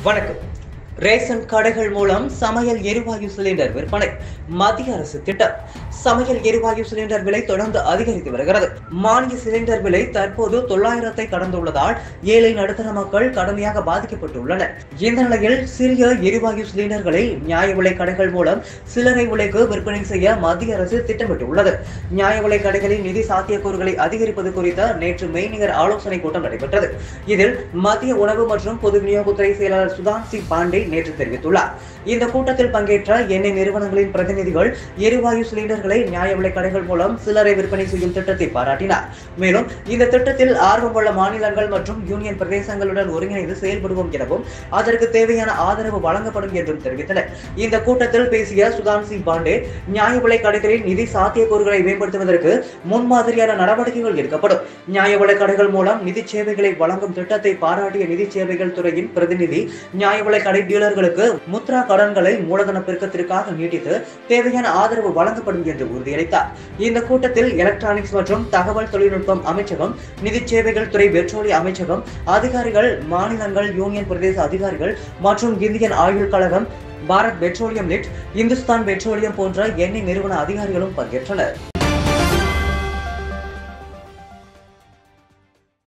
வணக்கம் ரேஷன் கடைகள் மூலம் சமையல் எரிவாயு சிலிண்டர் விற்பனை மத்திய அரசு திட்டம் சமையல் எரிவாயு சிலிண்டர் விலை தொடர்ந்து அதிகரித்து வருகிறது மானிய சிலிண்டர் விலை தற்போது தொள்ளாயிரத்தை கடந்துள்ளதால் ஏழை நடுத்தர மக்கள் கடுமையாக பாதிக்கப்பட்டுள்ளனர் இந்த நிலையில் சிறிய எரிவாயு சிலிண்டர்களை நியாய விலை கடைகள் மூலம் சில்லறை விலைக்கு விற்பனை செய்ய மத்திய அரசு திட்டமிட்டுள்ளது நியாய விலை கடைகளின் நிதி சாத்தியக்கூறுகளை அதிகரிப்பது குறித்த நேற்று மெய்நிகர் ஆலோசனை கூட்டம் நடைபெற்றது இதில் மத்திய உணவு மற்றும் பொது விநியோகத்துறை செயலாளர் சுதான் சிங் பாண்டே நேற்று தெரிவித்துள்ளார் இந்த கூட்டத்தில் பங்கேற்ற எண்ணெய் நிறுவனங்களின் பிரதிநிதிகள் எரிவாயு சிலிண்டர்களை நியாய விலை கடைகள் மூலம் சில்லறை விற்பனை செய்யும் திட்டத்தை பாராட்டினார் மேலும் இந்த திட்டத்தில் ஆர்வம் உள்ள மாநிலங்கள் மற்றும் யூனியன் பிரதேசங்களுடன் ஒருங்கிணைந்து செயல்படுவோம் எனவும் அதற்கு தேவையான ஆதரவு வழங்கப்படும் என்றும் தெரிவித்தனர் இந்த கூட்டத்தில் பேசிய சுதான் சிங் பாண்டே நியாய விலை கடைகளின் நிதி சாத்தியக்கூறுகளை மேம்படுத்துவதற்கு முன்மாதிரியான நடவடிக்கைகள் எடுக்கப்படும் நியாய விலை கடைகள் மூலம் நிதி சேவைகளை வழங்கும் திட்டத்தை பாராட்டிய நிதி சேவைகள் துறையின் பிரதிநிதி நியாய விலை கடை டீலர்களுக்கு முத்ரா கடன்களை மூலதன பெருக்கத்திற்காக நீட்டித்து தேவையான ஆதரவு வழங்கப்படும் என்று உறுதியளித்தார் இந்த கூட்டத்தில் எலக்ட்ரானிக்ஸ் மற்றும் தகவல் தொழில்நுட்பம் அமைச்சகம் நிதி சேவைகள் துறை பெட்ரோலிய அமைச்சகம் அதிகாரிகள் மாநிலங்கள் யூனியன் பிரதேச அதிகாரிகள் மற்றும் இந்தியன் ஆயுள் கழகம் பாரத் பெட்ரோலியம் நெட் இந்துஸ்தான் பெட்ரோலியம் போன்ற எண்ணெய் நிறுவன அதிகாரிகளும் பங்கேற்றனர்